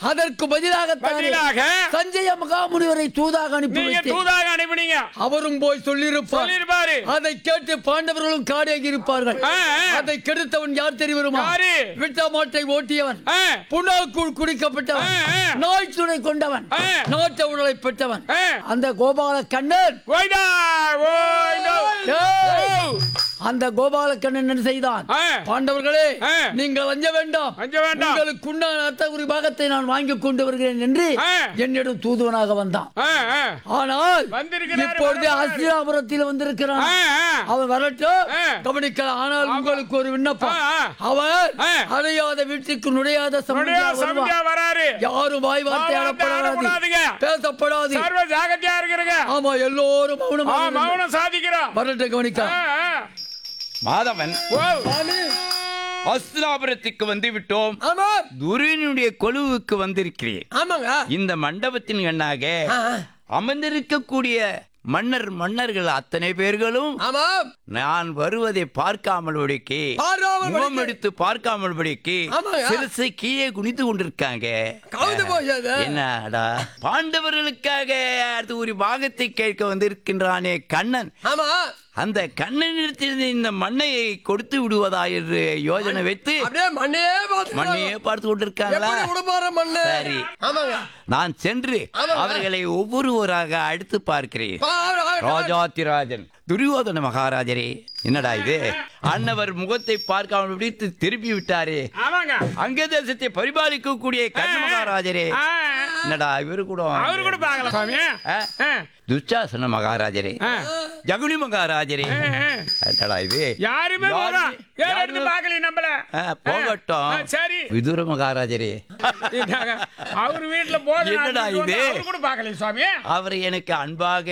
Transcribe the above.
அதற்கு பதிலாக பதிலாக சஞ்சய மகாமுனிவரை தூதாக அனுப்பி நீங்க வைத்தேன் தூதாக அனுப்பினீங்க அவரும் போய் சொல்லியிருப்பார் சொல்லிருப்பாரு அதை கேட்டு பாண்டவர்களும் காடியாகி இருப்பார்கள் ஆ, ஆ. அதை கெடுத்தவன் யார் தெரியுமா யாரு? விட்ட மாட்டை ஓட்டியவன் ஆ, புண்ணாக்குள் குடிக்கப்பட்டவன் ஆ, ஆ. நாய் துணை கொண்டவன் ஆ. நாட்ட உடலை பெற்றவன் ஆ. அந்த கோபால கண்ணன் ஓய்டா, ஓய்டா. ஏய்! அந்த கோபாலக்கண்ணன் என்ன செய்தான் ஆ. பாண்டவர்களே ஆ. நீங்கள் அஞ்ச வேண்டாம் அஞ்ச வேண்டாம். உங்களுக்கு உண்டான அத்தகுரி பாகத்தை நான் வாங்கி கொண்டு வருகிறேன் என்று ஆ. என்னிடம் தூதுவனாக வந்தான் ஆ, ஆ. ஆனால் வந்திருக்கிறாரு, இப்பொழுது வரப்போறாரு. அஸ்திராபுரத்தில் வந்திருக்கிறான் ஆ, ஆ. அவன் வரட்டும் ஆ. கவனிக்கலாம் ஆனால் உங்களுக்கு ஒரு விண்ணப்பம் ஆ, ஆ. அவன் ஆ. அடையாத வீட்டுக்கு நுழையாத நுழையா சம்பந்தியா சமைஞ்சா வருவான் வராரு யாரும் வாய் வார்த்தை வாய் வார்த்தை ஆடப்படாது ஆடக்கூடாதுங்க. பேசப்படாது சர்வ ஜாகிரதையா இருக்கிறங்க ஆமா எல்லோரும் ஆ, மௌனமாக நின்று மௌனம் சாதிக்கிறோம் வரட்டும் ஆ, கவனிக்கலாம் ஆ. மாதவன் ஓ, அஸ்திராபுரத்துக்கு வந்து விட்டோம் ஆமா துரியனுடைய கொலுவுக்கு வந்திருக்கிறேன் ஆமாங்க இந்த மண்டபத்தின் எண்ணாக ஆ, ஆ. அமர்ந்திருக்கக்கூடிய மன்னர் மன்னர்கள் அத்தனை பேர்களும் ஆமாம் நான் வருவதை பார்க்காமல் படிக்கு பார்க்காமல் முகம் படிக்கு. எடுத்து பார்க்காமல் படிக்கு ஆமாங்க. சிறுசை கீழே குனித்து கொண்டிருக்காங்க கவுந்து போச்சது என்னடா பாண்டவர்களுக்காக அது ஒரு பாகத்தை கேட்க வந்திருக்கின்றானே கண்ணன் ஆமா அந்த கண்ணனிடத்தில் இந்த மண்ணையை கொடுத்து விடுவதா என்று யோஜனை வைத்து அப்படியே மண்ணே பார்த்து மண்ணையே பார்த்து கொண்டிருக்காங்களா எப்படி உடுப்பார மண்ணு சரி. ஆமாங்க நான் சென்று ஆமாங்க. அவர்களை ஒவ்வொருவராக அடுத்து பார்க்கிறேன் வா, வா, வா. ராஜாத்திராஜன் துரியோதன மகாராஜரே என்னடா இது அன்னவர் முகத்தை பார்க்காமல் பிடித்து திருப்பி விட்டாரே ஆமாங்க அங்க தேசத்தை பரிபாலிக்கக்கூடிய கர்ண மகாராஜரே ஆ, என்னடா இவரு கூட அவரு கூட பாக்கல சுவாமி ஆ? ஆ, துச்சாசன மகாராஜரே ஆ. ஜகுனி மகாராஜரே ஆ, ஆ. என்னடா இது யாருமே யாருமே- போறோம் ஏன் எடுத்து யாருமே- பாக்கல நம்மள ஆ, போகட்டும் ஆ, சரி விதுர மகாராஜரே இதாங்க. அவரு வீட்டுல போதும் என்னடா இது? அவரு கூட பாக்கல சுவாமி அவர் எனக்கு அன்பாக